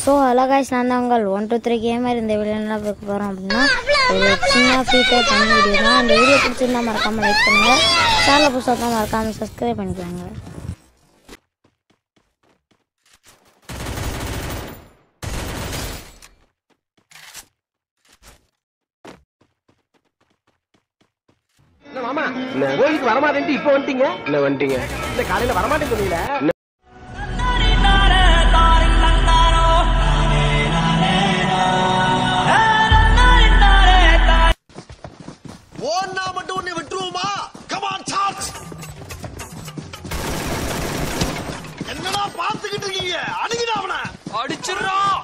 So அழகாய்ஸ் நான் தான் உங்கள் ஒன் டூ த்ரீ கேமர் இந்த வீடியோ என்ன பார்க்க போகிறோம் அப்படின்னா ஒரு சின்ன ஃப்ரீ ஃபயர் பண்ண வீடியோ தான் அந்த வீடியோ பிடிச்சிருந்தா மறக்காமல் லைக் பண்ணுங்கள் சேனலை புதுசாக தான் மறக்காமல் சப்ஸ்கிரைப் பண்ணிக்கோங்க என்ன மாமா கோயிலுக்கு வரமாட்டேன்ட்டு இப்ப வந்துட்டீங்க என்ன வந்துட்டீங்க இல்ல காலையில வரமாட்டேன்னு சொன்னீங்களே ஓன்னா மட்டும் உன்னை விட்டுருவோமா கமான் சார்ஜ் என்னடா பாத்துக்கிட்டு இருக்கீங்க அணுகிடா அவன அடிச்சிடுறோம்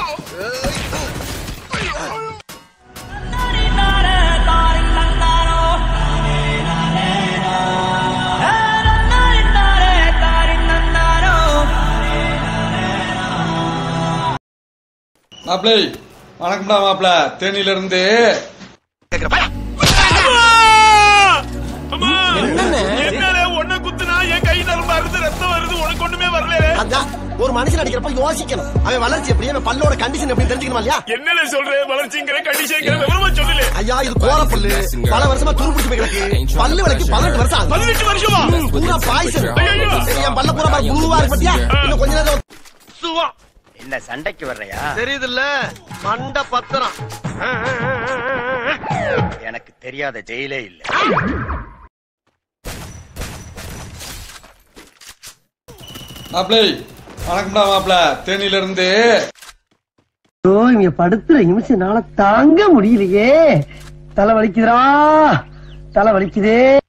மாப்பிளை வணக்கம்டா மாப்பிள தேனியில இருந்து என்னடா உன்னை குத்துனா என் கை நரம்பு அறுத்து ரத்தம் வருது உனக்கு ஒண்ணுமே வரல அதான் ஒரு மனுஷன் அடிக்கிறப்ப யோசிக்கணும் அவன் வளர்ச்சி எப்படி அவன் பல்லோட கண்டிஷன் எப்படி தெரிஞ்சுக்கணுமா இல்லையா என்னல சொல்ற வளர்ச்சிங்கிற கண்டிஷன்ங்கிற விவரமா சொல்லல ஐயா இது கோர பல்லு பல வருஷமா துரு பிடிச்சு போய் கிடக்கு பல்லு விலைக்கு பதினெட்டு வருஷம் ஆகுது. பதினெட்டு வருஷமா ம், பூரா பாய்சன் ஐயையோ. என் பல்ல பூரா பாரு, புழுவா இருக்கு பாத்தியா இன்னும் கொஞ்ச நேரம் சுவா என்ன சண்டைக்கு வர்றையா தெரியுதுல்ல மண்ட பத்திரம் எனக்கு தெரியாத ஜெயிலே இல்ல மாப்பிளை வணக்கம்டா மாப்பிள தேனியில இருந்து ஐயோ இங்க படுத்துற நிமிஷம்னால தாங்க முடியலையே தலை வலிக்குதுடா தலை வலிக்குதே